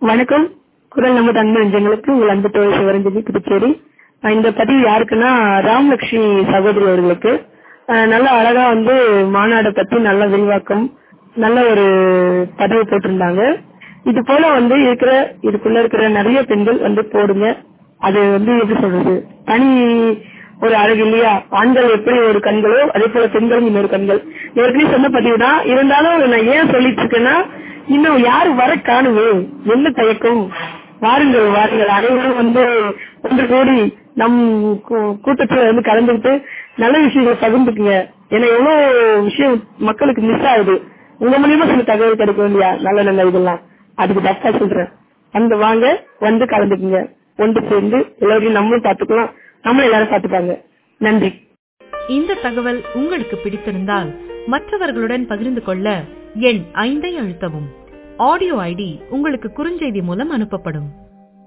வணக்கம் குரல் நமது அன்பு நெஞ்சங்களுக்கு உங்கள் அன்பு தோழி சிவரஞ்சலி புதுச்சேரி அஹ் இந்த பதிவு யாருக்குன்னா ராமலட்சுமி சகோதரி அவர்களுக்கு அஹ் நல்ல அழகா வந்து மாநாடை பத்தி நல்ல விரிவாக்கம் நல்ல ஒரு பதிவு போட்டிருந்தாங்க இது போல வந்து இருக்கிற இதுக்குள்ள இருக்கிற நிறைய பெண்கள் வந்து போடுங்க அது வந்து எப்படி சொல்றது தனி ஒரு அழகு இல்லையா ஆண்கள் எப்படி ஒரு கண்களோ அதே போல பெண்களும் இன்னொரு கண்கள் ஏற்கனவே சொன்ன பதிவு தான் இருந்தாலும் நான் ஏன் சொல்லிட்டு இருக்கேன்னா இன்னும் யாரு வர காணுமே என்ன தயக்கம் வாருங்கள் வாருங்கள் அனைவரும் வந்து ஒன்று கூடி நம் கூ- கூட்டத்துல வந்து கலந்துக்கிட்டு நல்ல விஷயங்களை பகிர்ந்துக்குங்க ஏன்னா எவ்வளவு விஷயம் மக்களுக்கு மிஸ் ஆகுது உங்க மூலியமா சில தகவல் கிடைக்கும் இல்லையா நல்ல நல்ல இதெல்லாம் அதுக்கு தப்பா சொல்றேன் வந்து வாங்க வந்து கலந்துக்குங்க ஒன்று சேர்ந்து எல்லாரையும் நம்மளும் பாத்துக்கலாம் நம்மளும் எல்லாரும் பாத்துப்பாங்க நன்றி இந்த தகவல் உங்களுக்கு பிடித்திருந்தால் மற்றவர்களுடன் பகிர்ந்து கொள்ள எண் ஐந்தை அழுத்தவும் ஆடியோ ஐடி உங்களுக்கு குறுஞ்செய்தி மூலம் அனுப்பப்படும்